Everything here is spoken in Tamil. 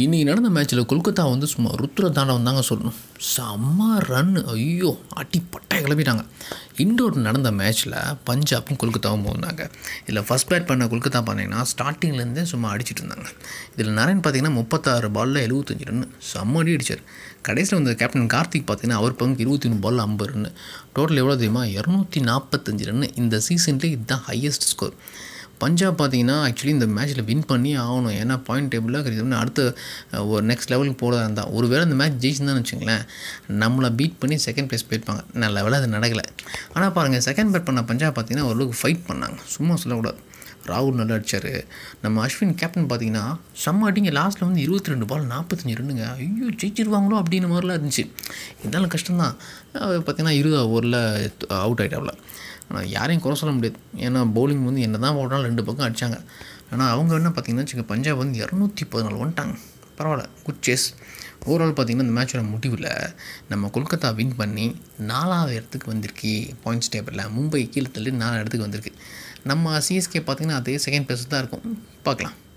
இன்றைக்கி நடந்த மேட்ச்சில் கொல்கத்தா வந்து சும்மா ருத்ர தாண்டவம் தாங்க சொல்லணும் செம்ம ரன் ஐயோ அடி பட்டாய கிளப்பிட்டாங்க இண்டோர் நடந்த மேட்ச்சில் பஞ்சாப்பும் கொல்கத்தாவும் போனாங்க இதில் ஃபஸ்ட் பேட் பண்ண கொல்கத்தா பார்த்தீங்கன்னா ஸ்டார்டிங்லேருந்தே சும்மா அடிச்சிட்டு இருந்தாங்க இதில் நரேன் பார்த்தீங்கன்னா முப்பத்தாறு பாலில் எழுபத்தஞ்சு ரன் செம்ம அடி அடிச்சார் கடைசியில் வந்த கேப்டன் கார்த்திக் பார்த்தீங்கன்னா அவர் பங்கு இருபத்தி மூணு பால் ஐம்பது ரன் டோட்டல் எவ்வளோ தெரியுமா இரநூத்தி நாற்பத்தஞ்சு ரன் இந்த சீசன்லேயே இதுதான் ஹையஸ்ட் ஸ்கோர் பஞ்சாப் பார்த்தீங்கன்னா ஆக்சுவலி இந்த மேட்ச்சில் வின் பண்ணி ஆகணும் ஏன்னா பாயிண்ட் டேபிளில் கிடையாது அடுத்த அஹ், ஒரு நெக்ஸ்ட் லெவலுக்கு போகிறதா இருந்தால் ஒருவேளை இந்த மேட்ச் ஜெயிச்சிருந்தான்னு வச்சுங்களேன் நம்மளை பீட் பண்ணி செகண்ட் ப்ளேஸ் போயிருப்பாங்க நல்ல வேளை அது நடக்கலை ஆனால் பாருங்கள் செகண்ட் பேட் பண்ண பஞ்சாப் பார்த்தீங்கன்னா ஓரளவுக்கு ஃபைட் பண்ணாங்க சும்மா சொல்லக்கூடாது ராகுல் நல்லா அடிச்சார் நம்ம அஸ்வின் கேப்டன் பார்த்தீங்கன்னா செம்ம அடிங்க லாஸ்ட்டில் வந்து இருபத்தி ரெண்டு பால் நாற்பத்தஞ்சு ரன்னுங்க ஐயோ ஜெயிச்சிருவாங்களோ அப்படின்ற மாதிரிலாம் இருந்துச்சு இருந்தாலும் கஷ்டம்தான் அவர் பார்த்தீங்கன்னா இருபது ஓவரில் அவுட் ஆகிட்டாவில் ஆனால் யாரையும் குறை சொல்ல முடியாது ஏன்னா பவுலிங் வந்து என்ன தான் போட்டாலும் ரெண்டு பக்கம் அடித்தாங்க ஆனால் அவங்க என்ன பார்த்தீங்கன்னா வச்சுக்க பஞ்சாப் வந்து இரநூத்தி பதினாலு வந்துட்டாங்க பரவாயில்ல குட் சேஸ் ஓவரால் பார்த்தீங்கன்னா இந்த மேட்சோட முடிவில் நம்ம கொல்கத்தா வின் பண்ணி நாலாவது இடத்துக்கு வந்திருக்கு பாயிண்ட்ஸ் டேபிளில் மும்பை கீழே தள்ளி நாலாவது இடத்துக்கு வந்திருக்கு நம்ம சிஎஸ்கே பார்த்தீங்கன்னா அதே செகண்ட் பிளேஸ் தான் இருக்கும் பார்க்கலாம்